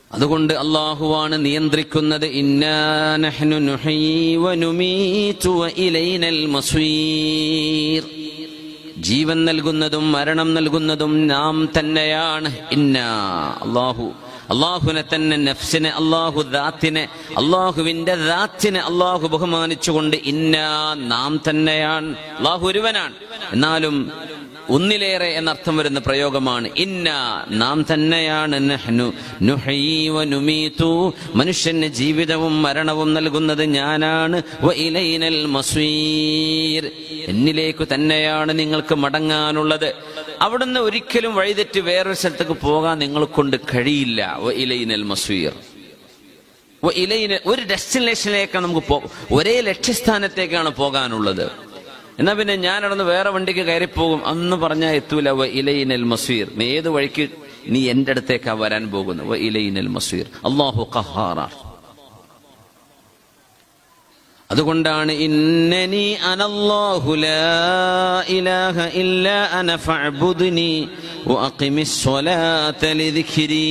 അതുകൊണ്ട് അള്ളാഹുവാണ് നിയന്ത്രിക്കുന്നത് ഇന്നാ നഹ്നു നുഹ്യീ വനുമീതു വഇലൈനൽ മസ്വീർ ജീവൻ നൽകുന്നതും മരണം നൽകുന്നതും നാം തന്നെയാണ് ഇന്ന അള്ളാഹു അള്ളാഹുവിനെ തന്നെ നഫ്സിനെ അള്ളാഹു ദാത്തിനെ അള്ളാഹുവിന്റെ ദാത്തിനെ അള്ളാഹു ബഹുമാനിച്ചുകൊണ്ട് ഇന്ന നാം തന്നെയാണ് അള്ളാഹു ഒരുവനാണ് എന്നാലും ഒന്നിലേറെ എന്നർത്ഥം വരുന്ന പ്രയോഗമാണ് ഇന്ന നാം തന്നെയാണ് നഹ്നു നുഹ്യീ വനുമീതു മനുഷ്യന് ജീവിതവും മരണവും നൽകുന്നത് ഞാനാണ് വ ഇലൈനൽ മസ്വീർ എന്നിലേക്ക് തന്നെയാണ് നിങ്ങൾക്ക് മടങ്ങാനുള്ളത് അവിടുന്ന് ഒരിക്കലും വഴിതെറ്റി വേറൊരു സ്ഥലത്തേക്ക് പോകാൻ നിങ്ങളെ കൊണ്ട് കഴിയില്ല വ ഇലൈനൽ മസ്വീർ വ ഇലൈന ഒരു ഡെസ്റ്റിനേഷനിലേക്കാണ് നമുക്ക് പോ ഒരേ ലക്ഷ്യസ്ഥാനത്തേക്കാണ് പോകാനുള്ളത് എന്നാ പിന്നെ ഞാൻ നടന്ന് വേറെ വണ്ടിക്ക് കയറിപ്പോകും അന്ന് പറഞ്ഞാൽ എത്തൂല വ ഇലൈനൽ മസ്വീർ നീ ഏത് വഴിക്ക് നീ എന്റെ അടുത്തേക്കാ വരാൻ പോകുന്നത് വ ഇലൈനൽ മസ്വീർ അള്ളാഹു ഖഹാറാണ് അതുകൊണ്ടാണ് ഇന്നനി അനല്ലാഹു ലാ ഇലാഹ ഇല്ലാ അന ഫഅബ്ദുനി വഅഖിമിസ് സ്വലാത ലിദിക്രി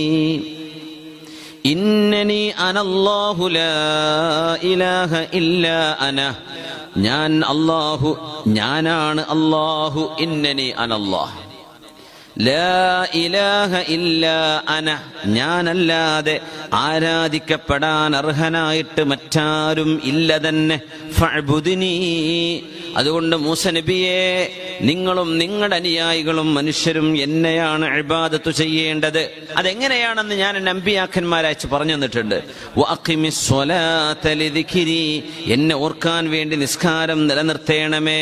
ഇന്നനി അനല്ലാഹു ലാ ഇലാഹ ഇല്ലാ അന ഞാൻ അല്ലാഹു ഞാനാണ് അല്ലാഹു ഇന്നനി അനല്ലാഹ് ലാ ഇലാഹ ഇല്ലാ അന ഞാനല്ലാതെ ആരാധിക്കപ്പെടാൻ അർഹനായിട്ട് മറ്റാരും ഇല്ല തന്നെ ഫഅ്ബുദ്നി അതുകൊണ്ട് മൂസ നബിയെ നിങ്ങളും നിങ്ങളുടെ അനുയായികളും മനുഷ്യരും എന്നെയാണ് ഇബാദത്ത് ചെയ്യേണ്ടത് അതെങ്ങനെയാണെന്ന് ഞാൻ എൻ്റെ അമ്പിയാക്കന്മാരയച്ച് പറഞ്ഞു തന്നിട്ടുണ്ട് വഅഖിമിസ് സ്വലാത്ത ലിദിക്രി എന്നെ ഓർക്കാൻ വേണ്ടി നിസ്കാരം നിലനിർത്തേണമേ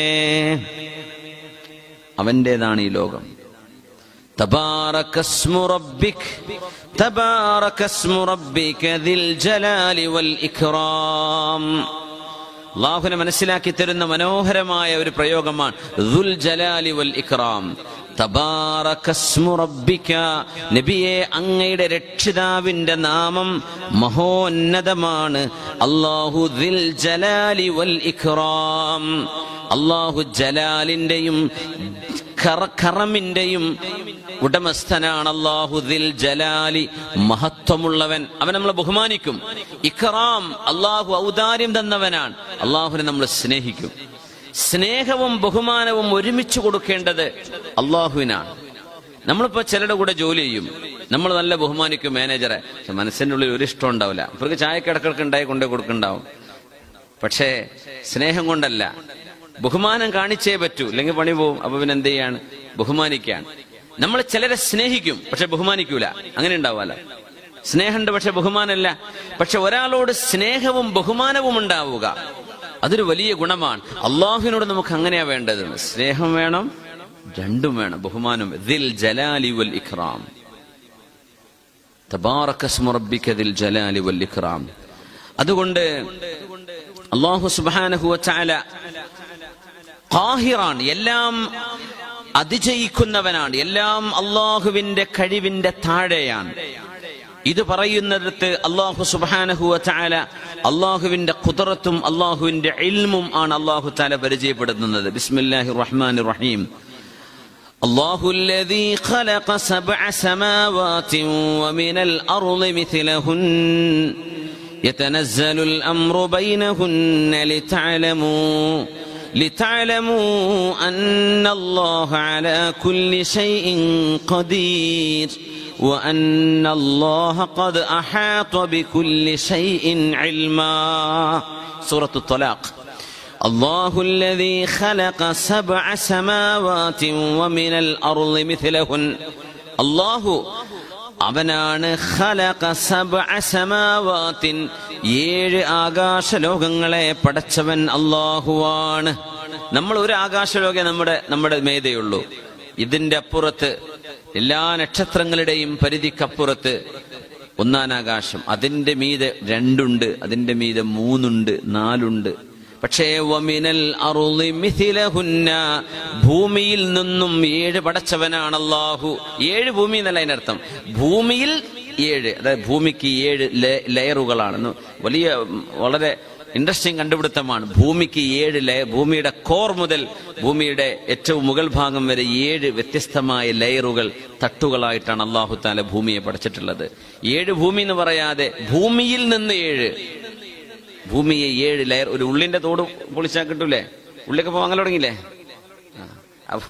അവൻ്റെതാണ് ഈ ലോകം تبارك اسم ربك تبارك اسم ربك ذي الجلال والإكرام അള്ളാഹുവിനെ മനസ്സിലാക്കി തരുന്ന മനോഹരമായ ഒരു പ്രയോഗമാണ് ദുൽ ജലാലി വൽ ഇക്റാം തബാറകസ്മു റബ്ബിക നബിയെ അങ്ങയുടെ രക്ഷിതാവിന്റെ നാമം മഹോന്നതമാണ് അല്ലാഹു ദിൽ ജലാലി വൽ ഇക്റാം അല്ലാഹു ജലാലിന്റെയും കറമിന്റെയും ഉടമസ്ഥനാണ് അള്ളാഹു ദിൽ ജലാലി മഹത്വമുള്ളവൻ അവൻ നമ്മളെ ബഹുമാനിക്കും ഇഖറാം അള്ളാഹു ഔദാര്യം തന്നവനാണ് അള്ളാഹുവിനെ നമ്മൾ സ്നേഹിക്കും സ്നേഹവും ബഹുമാനവും ഒരുമിച്ച് കൊടുക്കേണ്ടത് അള്ളാഹുവിനാണ് നമ്മളിപ്പോ ചിലരുടെ കൂടെ ജോലി ചെയ്യും നമ്മൾ നല്ല ബഹുമാനിക്കും മാനേജറെ പക്ഷെ മനസ്സിന്റെ ഉള്ളിൽ ഒരു ഇഷ്ടം ഉണ്ടാവില്ല ഇവർക്ക് ചായക്കിടക്കിടക്ക് ഉണ്ടായി കൊണ്ടേ കൊടുക്കുന്നുണ്ടാവും പക്ഷേ സ്നേഹം കൊണ്ടല്ല ബഹുമാനം കാണിച്ചേ പറ്റൂ അല്ലെങ്കിൽ പണി പോവും അപ്പൊ പിന്നെ എന്ത് ചെയ്യാണ് ബഹുമാനിക്കാണ് നമ്മൾ ചിലരെ സ്നേഹിക്കും പക്ഷെ ബഹുമാനിക്കൂല അങ്ങനെ ഉണ്ടാവാലോ സ്നേഹമുണ്ട് പക്ഷെ ബഹുമാനമല്ല പക്ഷെ ഒരാളോട് സ്നേഹവും ബഹുമാനവും ഉണ്ടാവുക അതൊരു വലിയ ഗുണമാണ് അള്ളാഹുവിനോട് നമുക്ക് അങ്ങനെയാ വേണ്ടത് സ്നേഹം വേണം രണ്ടും വേണം ബഹുമാനം ദിൽ ജലാലി വൽ ഇഖ്റാം തബാറക സ്മു റബ്ബിക ദിൽ ജലാലി വൽ ഇഖ്റാം അതുകൊണ്ട് അള്ളാഹു സുബ്ഹാനഹു വതആല ഖാഹിറാണ് എല്ലാം അതിജയിക്കുന്നവനാണ് എല്ലാം അള്ളാഹുവിന്റെ കഴിവിന്റെ താഴെയാണ് ഇത് പറയുന്നിടത്ത് അള്ളാഹു സുബാനഹു ചാല അള്ളാഹുവിന്റെ കുതിറത്തും അള്ളാഹുവിന്റെ ഇൽമും ആണ് അള്ളാഹു താല പരിചയപ്പെടുത്തുന്നത് ബിസ്മില്ലാഹി റഹ്മാൻ റഹീം الله الذي خلق سبع سماوات ومن الأرض مثلهن يتنزل الأمر بينهن لتعلموا لتعلموا أن الله على كل شيء قدير وأن الله قد أحاط بكل شيء علما سورة الطلاق الله الذي خلق سبع سماوات ومن الأرض مثلهن الله അവനാണ് ഖലഖ സബ്അ സമാവാത്തിൻ ഏഴ് ആകാശലോകങ്ങളെ പടച്ചവൻ അള്ളാഹുവാണ് നമ്മൾ ഒരു ആകാശലോകം നമ്മുടെ നമ്മുടെ മേധയുള്ളൂ ഇതിന്റെ അപ്പുറത്ത് എല്ലാ നക്ഷത്രങ്ങളുടെയും പരിധിക്കപ്പുറത്ത് ഒന്നാനാകാശം അതിന്റെ മീതെ രണ്ടുണ്ട് അതിന്റെ മീതെ മൂന്നുണ്ട് നാലുണ്ട് പക്ഷേ വമിനൽ അറുളി മിഥിലഹുന്ന ഭൂമിയിൽ നിന്നും ഏഴ് പടച്ചവനാണ് അള്ളാഹു ഏഴ് ഭൂമി എന്നല്ല അതിനർത്ഥം ഭൂമിയിൽ ഏഴ് അതായത് ഭൂമിക്ക് ഏഴ് ലെ- ലെയറുകളാണ് എന്ന് വലിയ ഉം, വളരെ ഇൻട്രസ്റ്റിംഗ് കണ്ടുപിടുത്തമാണ് ഭൂമിക്ക് ഏഴ് ലെയർ ഭൂമിയുടെ കോർ മുതൽ ഭൂമിയുടെ ഏറ്റവും മുകൾ ഭാഗം വരെ ഏഴ് വ്യത്യസ്തമായ ലെയറുകൾ തട്ടുകളായിട്ടാണ് അള്ളാഹു താല ഭൂമിയെ പഠിച്ചിട്ടുള്ളത് ഏഴ് ഭൂമി എന്ന് പറയാതെ ഭൂമിയിൽ നിന്ന് ഏഴ് ഭൂമിയെ ഏഴ് ലെയർ ഒരു ഉള്ളിന്റെ തോട് പൊളിച്ചാൽ കിട്ടൂലേ ഉള്ളിലൊക്കെ പോകാൻ തുടങ്ങിയില്ലേ ആ, അപ്പൊ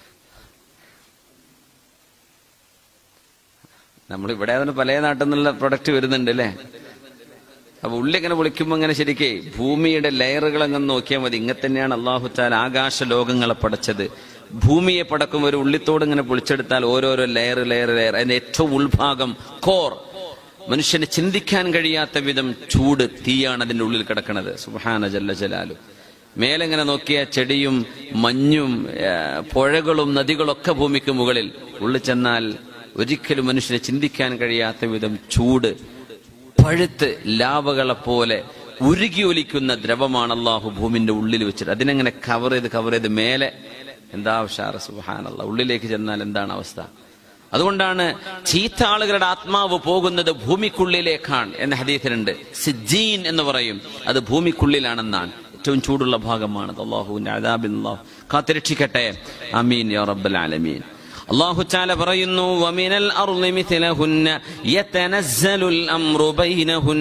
നമ്മളിവിടെ അതിന് പല നാട്ടിൽ നിന്നുള്ള പ്രൊഡക്റ്റ് വരുന്നുണ്ട് അല്ലേ അപ്പൊ ഉള്ളി ഇങ്ങനെ പൊളിക്കുമ്പോ ഇങ്ങനെ ശരിക്കേ ഭൂമിയുടെ ലെയറുകൾ അങ്ങ് നോക്കിയാൽ മതി ഇങ്ങനെ തന്നെയാണ് അള്ളാഹു താൽ ആകാശ ലോകങ്ങളെ പടച്ചത് ഭൂമിയെ പടക്കും ഒരു ഉള്ളിത്തോട് ഇങ്ങനെ പൊളിച്ചെടുത്താൽ ഓരോരോ ലെയർ ലെയർ ലെയർ അതിന്റെ ഏറ്റവും ഉൾഭാഗം കോർ മനുഷ്യന് ചിന്തിക്കാൻ കഴിയാത്ത വിധം ചൂട് തീയാണ് അതിന്റെ ഉള്ളിൽ കിടക്കുന്നത് സുബാന ജല്ല ജലാലു മേലെങ്ങനെ നോക്കിയ ചെടിയും മഞ്ഞും ആ, പുഴകളും നദികളൊക്കെ ഭൂമിക്ക് മുകളിൽ ഉള്ളിൽ ചെന്നാൽ ഒരിക്കലും മനുഷ്യനെ ചിന്തിക്കാൻ കഴിയാത്ത വിധം ചൂട് പഴുത്ത് ലാവകളെ പോലെ ഉരുകി ഒലിക്കുന്ന ദ്രവമാണ് അള്ളാഹു ഭൂമിന്റെ ഉള്ളിൽ വെച്ചിട്ട് അതിനെങ്ങനെ കവർ ചെയ്ത് കവർ ചെയ്ത് മേലെ എന്താ ഉഷാറ സുഹാനല്ല ഉള്ളിലേക്ക് ചെന്നാൽ എന്താണ് അവസ്ഥ അതുകൊണ്ടാണ് ചീത്ത ആളുകളുടെ ആത്മാവ് പോകുന്നത് ഭൂമിക്കുള്ളിലേക്കാണ് എന്ന ഹദീസിലുണ്ട് സിജീൻ എന്ന് പറയും അത് ഭൂമിക്കുള്ളിലാണെന്നാണ് ഏറ്റവും ചൂടുള്ള ഭാഗമാണ് അള്ളാഹുവിന്റെ അദാബിൻ അള്ളാഹു കാത്തിരക്ഷിക്കട്ടെ അമീൻ യാ റബ്ബൽ ആലമീൻ അള്ളാഹു ചാല പറയുന്നു വമിനൽ അർളി മിഥിലഹുന്ന യതനസ്സലുൽ അംറു ബൈനഹുൻ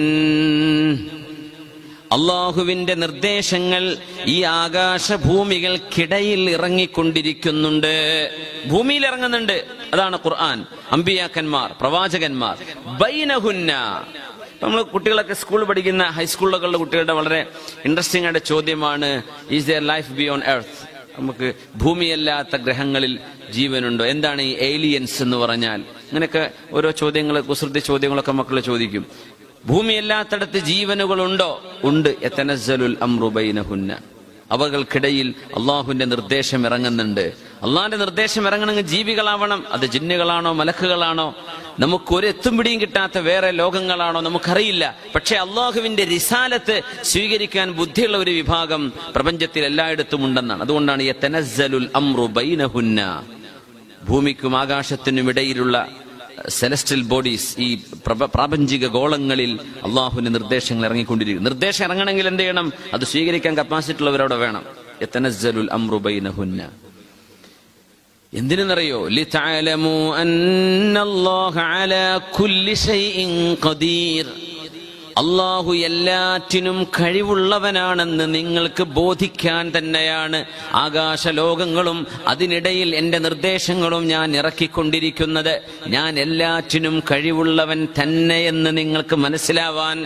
അള്ളാഹുവിന്റെ നിർദ്ദേശങ്ങൾ ഈ ആകാശഭൂമികൾക്കിടയിൽ ഇറങ്ങിക്കൊണ്ടിരിക്കുന്നുണ്ട് ഭൂമിയിൽ ഇറങ്ങുന്നുണ്ട് അതാണ് ഖുർആൻ അമ്പിയാക്കന്മാർ പ്രവാചകന്മാർ ബൈനഹുന്ന നമ്മൾ കുട്ടികളൊക്കെ സ്കൂൾ പഠിക്കുന്ന ഹൈസ്കൂളുകളിലെ കുട്ടികളുടെ വളരെ ഇൻട്രസ്റ്റിംഗ് ആയിട്ട് ചോദ്യമാണ് is there life beyond earth നമുക്ക് ഭൂമിയല്ലാത്ത ഗ്രഹങ്ങളിൽ ജീവനുണ്ടോ എന്താണ് ഈ ഏലിയൻസ് എന്ന് പറഞ്ഞാൽ ഇങ്ങനെയൊക്കെ ഓരോ ചോദ്യങ്ങൾ കുസൃതി ചോദ്യങ്ങളൊക്കെ മക്കൾ ചോദിക്കും ഭൂമിയല്ലാത്തടത്ത് ജീവനുകളുണ്ടോ ഉണ്ട് എത്തനസ്സലുൽ അമ്രുബൈനഹുന്ന അവകൾക്കിടയിൽ അള്ളാഹുവിന്റെ നിർദ്ദേശം ഇറങ്ങുന്നുണ്ട് അള്ളാഹിന്റെ നിർദ്ദേശം ഇറങ്ങണമെങ്കിൽ ജീവികളാവണം അത് ജിന്നുകളാണോ മലക്കുകളാണോ നമുക്ക് ഒരു എത്തും പിടിയും കിട്ടാത്ത വേറെ ലോകങ്ങളാണോ നമുക്കറിയില്ല പക്ഷെ അള്ളാഹുവിന്റെ റിസാലത്ത് സ്വീകരിക്കാൻ ബുദ്ധിയുള്ള ഒരു വിഭാഗം പ്രപഞ്ചത്തിൽ എല്ലായിടത്തും ഉണ്ടെന്നാണ് അതുകൊണ്ടാണ് യതനസ്സലുൽ അംറു ബൈനഹുന്ന ഭൂമിക്കും ആകാശത്തിനും ഇടയിലുള്ള സെലസ്ട്രൽ ബോഡീസ് ഈ പ്രപ- പ്രാപഞ്ചിക ഗോളങ്ങളിൽ അള്ളാഹുവിന്റെ നിർദ്ദേശങ്ങൾ ഇറങ്ങിക്കൊണ്ടിരിക്കും നിർദ്ദേശം ഇറങ്ങണമെങ്കിൽ എന്ത് ചെയ്യണം അത് സ്വീകരിക്കാൻ കപ്പാസിറ്റി ഉള്ളവരവിടെ വേണം യതനസ്സലുൽ അംറു ബൈനഹുന്ന എന്തിനെന്നറിയോ ലിതഅലമു അന്നല്ലാഹ അലാ കുല്ലി ഷൈഇൻ ഖദീർ അള്ളാഹു എല്ലാറ്റിനും കഴിവുള്ളവനാണെന്ന് നിങ്ങൾക്ക് ബോധിക്കാൻ തന്നെയാണ് ആകാശലോകങ്ങളും അതിനിടയിൽ എൻ്റെ നിർദ്ദേശങ്ങളും ഞാൻ ഇറക്കിക്കൊണ്ടിരിക്കുന്നത് ഞാൻ എല്ലാറ്റിനും കഴിവുള്ളവൻ തന്നെയെന്ന് നിങ്ങൾക്ക് മനസ്സിലാവാൻ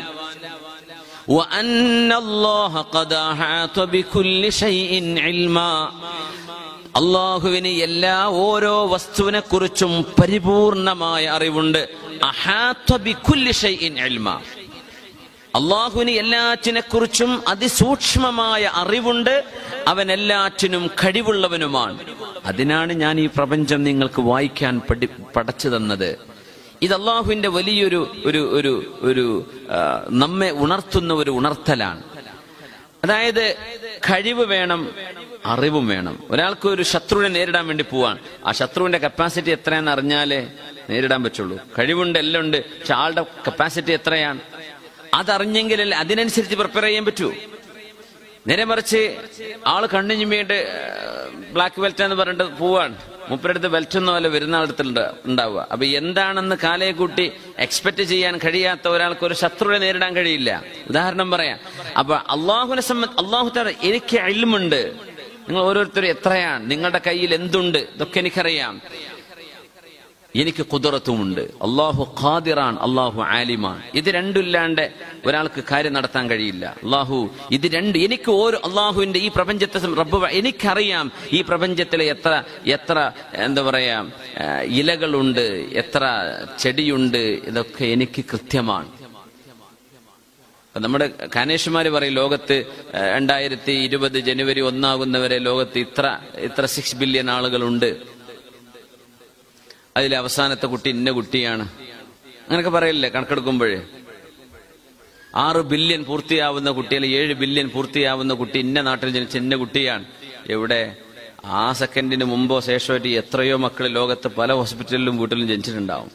وأن الله قد أحاط بكل شيء علما അള്ളാഹുവിന് എല്ലാ ഓരോ വസ്തുവിനെ കുറിച്ചും പരിപൂർണമായ അറിവുണ്ട് അഹാത്വ ബിക്കുല്ലി ഷൈഇൻ ഇൽമ അള്ളാഹുവിന് എല്ലാറ്റിനെ കുറിച്ചും അതിസൂക്ഷ്മമായ അറിവുണ്ട് അവൻ എല്ലാറ്റിനും കഴിവുള്ളവനുമാണ് അതിനാണ് ഞാൻ ഈ പ്രപഞ്ചം നിങ്ങൾക്ക് വായിക്കാൻ പഠി പടച്ചു തന്നത് ഇത് അള്ളാഹുവിന്റെ വലിയൊരു ഒരു ഒരു ഒരു ആ, നമ്മെ ഉണർത്തുന്ന ഒരു ഉണർത്തലാണ് അതായത് കഴിവ് വേണം അറിവും വേണം ഒരാൾക്ക് ഒരു ശത്രുവിനെ നേരിടാൻ വേണ്ടി പോവാൻ ആ ശത്രുവിന്റെ കപ്പാസിറ്റി എത്രയാണെന്ന് അറിഞ്ഞാലേ നേരിടാൻ പറ്റുള്ളൂ കഴിവുണ്ട് എല്ലാം ഉണ്ട് പക്ഷെ ആളുടെ കപ്പാസിറ്റി എത്രയാണ് അതറിഞ്ഞെങ്കിലല്ലേ അതിനനുസരിച്ച് പ്രിപ്പയർ ചെയ്യാൻ പറ്റൂ നേരെ മറിച്ച് ആള് കണ്ണുഞ്ഞുമ്മിയിട്ട് ബ്ലാക്ക് ബെൽറ്റ് എന്ന് പറഞ്ഞിട്ട് പോവാണ് മുപ്പരടുത്ത് ബെൽറ്റ് ഒന്നും അല്ല വരുന്ന ആളടുത്തുണ്ട് ഉണ്ടാവുക അപ്പൊ എന്താണെന്ന് കാലയെ കൂട്ടി എക്സ്പെക്ട് ചെയ്യാൻ കഴിയാത്ത ഒരാൾക്ക് ഒരു ശത്രുവിനെ നേരിടാൻ കഴിയില്ല ഉദാഹരണം പറയാം അപ്പൊ അള്ളാഹുവിനെ സംബന്ധ അള്ളാഹു താല എനിക്ക് അയൽമുണ്ട് നിങ്ങൾ ഓരോരുത്തരും എത്രയാണ് നിങ്ങളുടെ കയ്യിൽ എന്തുണ്ട് ഇതൊക്കെ എനിക്കറിയാം എനിക്ക് കുതിറത്തുമുണ്ട് അള്ളാഹു ഖാദിറാൻ അള്ളാഹു ആലിമാൻ ഇത് രണ്ടുമില്ലാണ്ട് ഒരാൾക്ക് കാര്യം നടത്താൻ കഴിയില്ല അള്ളാഹു ഇത് രണ്ട് എനിക്ക് ഓരോ അള്ളാഹുവിന്റെ ഈ പ്രപഞ്ചത്തെ സം- റബ്ബ് വ- എനിക്കറിയാം ഈ പ്രപഞ്ചത്തിലെ എത്ര എത്ര എന്താ പറയാ ആ, ഇലകളുണ്ട് എത്ര ചെടിയുണ്ട് ഇതൊക്കെ എനിക്ക് കൃത്യമാണ് അപ്പൊ നമ്മുടെ കാനേഷുമാര് പറയും ലോകത്ത് ആ, രണ്ടായിരത്തി ഇരുപത് ജനുവരി ഒന്നാകുന്നവരെ ലോകത്ത് ഇത്ര ഇത്ര സിക്സ് ബില്യൺ ആളുകളുണ്ട് അതിലെ അവസാനത്തെ കുട്ടി ഇന്ന കുട്ടിയാണ് അങ്ങനൊക്കെ പറയില്ലേ കണക്കെടുക്കുമ്പോഴേ ആറ് ബില്യൺ പൂർത്തിയാവുന്ന കുട്ടി അല്ലെങ്കിൽ ഏഴ് ബില്യൺ പൂർത്തിയാവുന്ന കുട്ടി ഇന്ന നാട്ടിൽ ജനിച്ച ഇന്ന കുട്ടിയാണ് എവിടെ ആ സെക്കൻഡിന് മുമ്പോ ശേഷമായിട്ട് എത്രയോ മക്കൾ ലോകത്ത് പല ഹോസ്പിറ്റലിലും വീട്ടിലും ജനിച്ചിട്ടുണ്ടാവും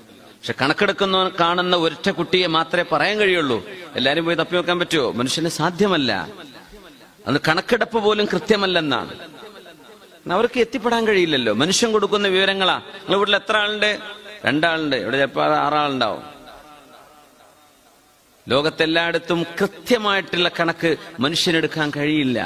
പക്ഷെ കണക്കെടുക്കുന്ന കാണുന്ന ഒരൊറ്റ കുട്ടിയെ മാത്രമേ പറയാൻ കഴിയുള്ളൂ എല്ലാരും പോയി തപ്പി വെക്കാൻ പറ്റുമോ മനുഷ്യന് സാധ്യമല്ല അത് കണക്കെടുപ്പ് പോലും കൃത്യമല്ലെന്നാണ് അവർക്ക് എത്തിപ്പെടാൻ കഴിയില്ലല്ലോ മനുഷ്യൻ കൊടുക്കുന്ന വിവരങ്ങളാ നിങ്ങളുടെ വീട്ടിൽ എത്ര ആളുണ്ട് രണ്ടാളുണ്ട് ഇവിടെ ചിലപ്പോൾ ആറാളുണ്ടാവും ലോകത്തെല്ലായിടത്തും കൃത്യമായിട്ടുള്ള കണക്ക് മനുഷ്യനെടുക്കാൻ കഴിയില്ല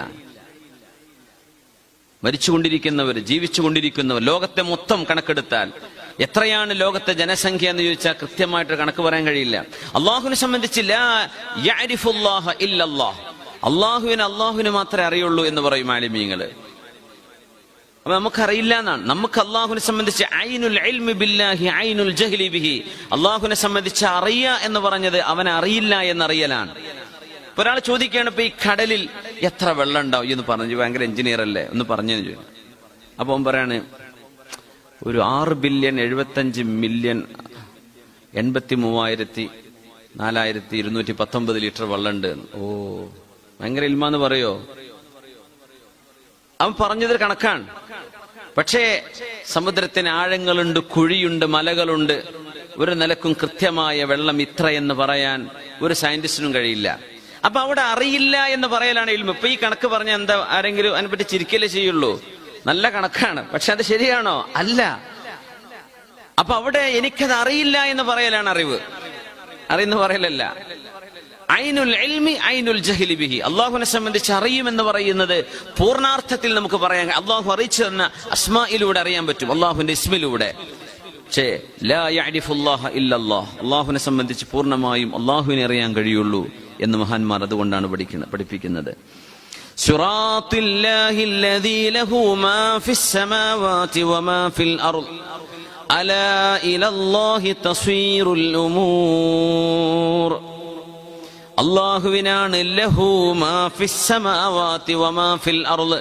മരിച്ചുകൊണ്ടിരിക്കുന്നവർ ജീവിച്ചുകൊണ്ടിരിക്കുന്നവർ ലോകത്തെ മൊത്തം കണക്കെടുത്താൽ എത്രയാണ് ലോകത്തെ ജനസംഖ്യ എന്ന് ചോദിച്ചാൽ കൃത്യമായിട്ട് കണക്ക് പറയാൻ കഴിയില്ല അള്ളാഹുവിനെ സംബന്ധിച്ച് ലാ യഅരിഫുല്ലാഹ ഇല്ലല്ലാഹ് അള്ളാഹുവിന് അള്ളാഹുവിന് മാത്രമേ അറിയുള്ളൂ എന്ന് പറയും ആലിമീങ്ങള് അപ്പൊ നമുക്കറിയില്ല എന്നാണ് നമുക്ക് അള്ളാഹുവിനെ സംബന്ധിച്ച് ഐനുൽ ഇൽമി ബില്ലാഹി ഐനുൽ ജഹ്ലി ബിഹി അള്ളാഹുവിനെ സംബന്ധിച്ച് അറിയ എന്ന് പറഞ്ഞത് അവനെ അറിയില്ല എന്നറിയലാണ് ഇപ്പൊ ഒരാൾ ചോദിക്കുകയാണ് ഇപ്പൊ ഈ കടലിൽ എത്ര വെള്ളം ഉണ്ടാവും എന്ന് പറഞ്ഞു ഭയങ്കര എഞ്ചിനീയർ അല്ലേ ഒന്ന് പറഞ്ഞു അപ്പൊ അവൻ പറയാണ് ഒരു ആറ് ബില്യൺ എഴുപത്തഞ്ച് മില്യൺ എൺപത്തി മൂവായിരത്തി നാലായിരത്തി ഇരുന്നൂറ്റി പത്തൊമ്പത് ലിറ്റർ വെള്ളമുണ്ട് ഓ ഭയങ്കര ഇൽമാന്ന് പറയോ അവൻ പറഞ്ഞതൊരു കണക്കാണ് പക്ഷേ സമുദ്രത്തിന് ആഴങ്ങളുണ്ട് കുഴിയുണ്ട് മലകളുണ്ട് ഒരു നിലക്കും കൃത്യമായ വെള്ളം ഇത്ര എന്ന് പറയാൻ ഒരു സയന്റിസ്റ്റിനും കഴിയില്ല അപ്പൊ അവിടെ അറിയില്ല എന്ന് പറയലാണ് ഇൽമ ഇപ്പൊ ഈ കണക്ക് പറഞ്ഞ എന്താ ആരെങ്കിലും അതിനെപ്പറ്റി ചിരിക്കലേ ചെയ്യുള്ളൂ നല്ല കണക്കാണ് പക്ഷെ അത് ശരിയാണോ അല്ല അപ്പൊ അവിടെ എനിക്കത് അറിയില്ല എന്ന് പറയലാണ് അറിവ് അറിയുന്ന പറയലല്ല ഐനുൽ എൽമി ഐനുൽ ജഹലി ബിഹി അള്ളാഹുവിനെ സംബന്ധിച്ച് അറിയുമെന്ന് പറയുന്നത് പൂർണ്ണാർത്ഥത്തിൽ നമുക്ക് പറയാൻ അള്ളാഹു അറിയിച്ചു തന്ന അസ്മായിലൂടെ അറിയാൻ പറ്റും അള്ളാഹുവിന്റെ ഇസ്മിലൂടെ പക്ഷേ ലാ യഅരിഫുല്ലാഹ ഇല്ലല്ലാഹ് അള്ളാഹുവിനെ സംബന്ധിച്ച് പൂർണ്ണമായും അള്ളാഹുവിനെ അറിയാൻ കഴിയുള്ളൂ എന്ന് മഹാന്മാർ അതുകൊണ്ടാണ് പഠിക്കുന്നത് പഠിപ്പിക്കുന്നത് صراط الله الذي له ما في السماوات وما في الأرض ألا إلى الله تصير الأمور അള്ളാഹുവിനാണ് ലഹു മാ ഫിസ് സമാവാതി വമാ ഫിൽ അർള്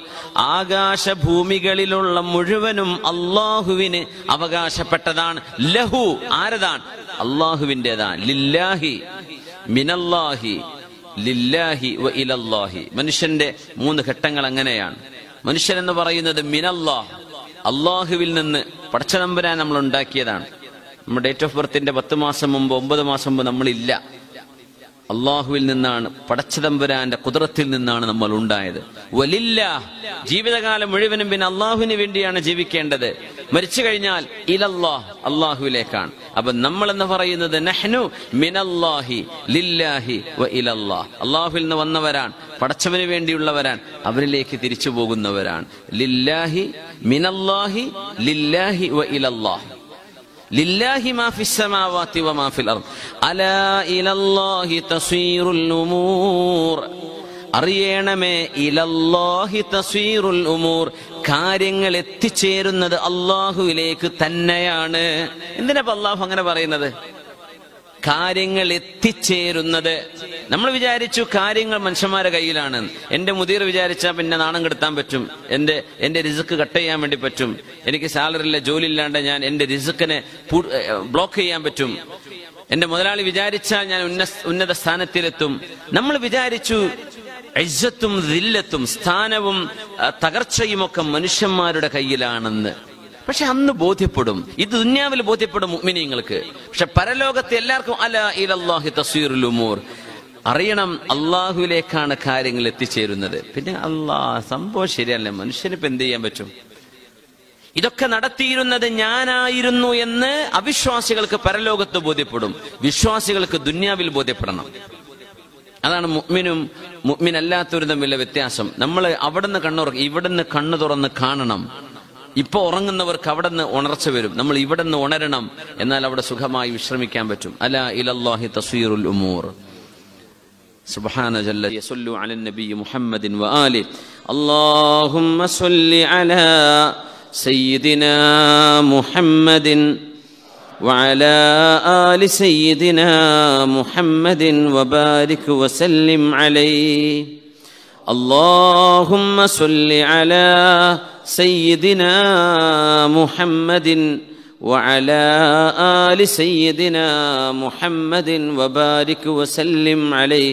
ആകാശഭൂമികളിലുള്ള മുഴുവനും അള്ളാഹുവിന് അവകാശപ്പെട്ടതാണ് ലഹു ആരതാണ് അള്ളാഹുവിൻ്റെതാണ് ലില്ലാഹി മിനല്ലാഹി ലില്ലാഹി വ ഇലല്ലാഹി മനുഷ്യന്റെ മൂന്ന് ഘട്ടങ്ങൾ അങ്ങനെയാണ് മനുഷ്യൻ എന്ന് പറയുന്നത് മിനല്ലാഹ് അള്ളാഹുവിൽ നിന്ന് പടച്ചതമ്പരാൻ നമ്മൾ ഉണ്ടാക്കിയതാണ് നമ്മുടെ ഡേറ്റ് ഓഫ് ബർത്തിന്റെ പത്ത് മാസം മുമ്പ് ഒമ്പത് മാസം മുമ്പ് നമ്മളില്ല അള്ളാഹുവിൽ നിന്നാണ് പടച്ചതമ്പുരാന്റെ കുതിരത്തിൽ നിന്നാണ് നമ്മൾ ഉണ്ടായത് വലില്ല ജീവിതകാലം മുഴുവനും പിന്നെ അള്ളാഹുവിന് വേണ്ടിയാണ് ജീവിക്കേണ്ടത് മരിച്ചു കഴിഞ്ഞാൽ ഇലല്ലാഹ് അള്ളാഹുവിലേക്കാണ് അപ്പൊ നമ്മൾ എന്ന് പറയുന്നത് നഹ്നു മിനല്ലാഹി ലില്ലാഹി വ ഇലല്ലാഹ് അള്ളാഹുവിൽ നിന്ന് വന്നവരാണ് പടച്ചവന് വേണ്ടിയുള്ളവരാണ് അവരിലേക്ക് തിരിച്ചു പോകുന്നവരാണ് ലില്ലാഹി മിനല്ലാഹി ലില്ലാഹി വ ഇലല്ലാഹ് لله ما في السماوات وما في الأرض ألا إلى الله تصير الأمور അറിയണമേ ഇലല്ലാഹി തസ്വീറുൽ ഉമൂർ കാര്യങ്ങൾ എത്തിച്ചേരുന്നത് അള്ളാഹുവിലേക്ക് തന്നെയാണ് എന്തിനാ അള്ളാഹു അങ്ങനെ പറയുന്നത് കാര്യങ്ങൾ എത്തിച്ചേരുന്നത് നമ്മൾ വിചാരിച്ചു കാര്യങ്ങൾ മനുഷ്യന്മാരുടെ കയ്യിലാണ് എന്റെ മുതിർ വിചാരിച്ചാൽ പിന്നെ നാണം കെടുത്താൻ പറ്റും എന്റെ എന്റെ റിസുക്ക് കട്ട് ചെയ്യാൻ വേണ്ടി പറ്റും എനിക്ക് സാലറി ഇല്ല ജോലി ഇല്ലാണ്ട് ഞാൻ എന്റെ റിസുക്കിനെ ബ്ലോക്ക് ചെയ്യാൻ പറ്റും എന്റെ മുതലാളി വിചാരിച്ചാൽ ഞാൻ ഉന്ന ഉന്നത സ്ഥാനത്തിലെത്തും നമ്മൾ വിചാരിച്ചു ഇജ്ജത്തും ദില്ലത്തും സ്ഥാനവും തകർച്ചയും ഒക്കെ മനുഷ്യന്മാരുടെ കയ്യിലാണെന്ന് പക്ഷെ അന്ന് ബോധ്യപ്പെടും ഇത് ദുന്യാവിൽ ബോധ്യപ്പെടും മുഅ്മിനീങ്ങൾക്ക് പക്ഷെ പരലോകത്ത് എല്ലാവർക്കും അല ഇലല്ലാഹി തസ്വീറുൽ ഉമൂർ അറിയണം അള്ളാഹുവിലേക്കാണ് കാര്യങ്ങൾ എത്തിച്ചേരുന്നത് പിന്നെ അള്ളാ സംഭവം ശരിയല്ല മനുഷ്യന് ഇപ്പൊ എന്ത് ചെയ്യാൻ പറ്റും ഇതൊക്കെ നടത്തിയിരുന്നത് ഞാനായിരുന്നു എന്ന് അവിശ്വാസികൾക്ക് പരലോകത്ത് ബോധ്യപ്പെടും വിശ്വാസികൾക്ക് ദുന്യാവിൽ ബോധ്യപ്പെടണം അതാണ് മുഅ്മിനും മുഅ്മിനല്ലാത്തവരും തമ്മിലുള്ള വ്യത്യാസം നമ്മൾ അവിടുന്ന് കണ്ണുറ ഇവിടുന്ന് കണ്ണു തുറന്ന് കാണണം ഇപ്പൊ ഉറങ്ങുന്നവർക്ക് അവിടെ നിന്ന് ഉണർച്ച വരും നമ്മൾ ഇവിടെ നിന്ന് ഉണരണം എന്നാൽ അവിടെ സുഖമായി വിശ്രമിക്കാൻ പറ്റും അല ഇലല്ലാഹി തസ്വീറുൽ ഉമൂർ سبحان جل يصلوا على النبي محمد وآله اللهم صل على سيدنا محمد وعلى آل سيدنا محمد وبارك وسلم عليه اللهم صل على سيدنا محمد وعلى آل سيدنا محمد وبارك وسلم عليه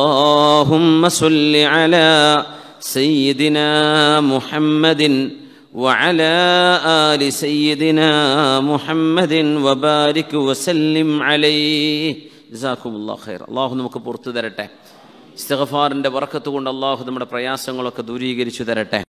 اللهم صل على سيدنا محمد وعلى آل سيدنا محمد وبارك وسلم عليه جزاكم الله خير الله നമുക്ക് പുറത്തു തരട്ടെ ഇസ്തിഗ്ഫാറിൻ്റെ ബറക്കത്ത് കൊണ്ട് അള്ളാഹു നമ്മുടെ പ്രയാസങ്ങളൊക്കെ ദൂരീകരിച്ചു തരട്ടെ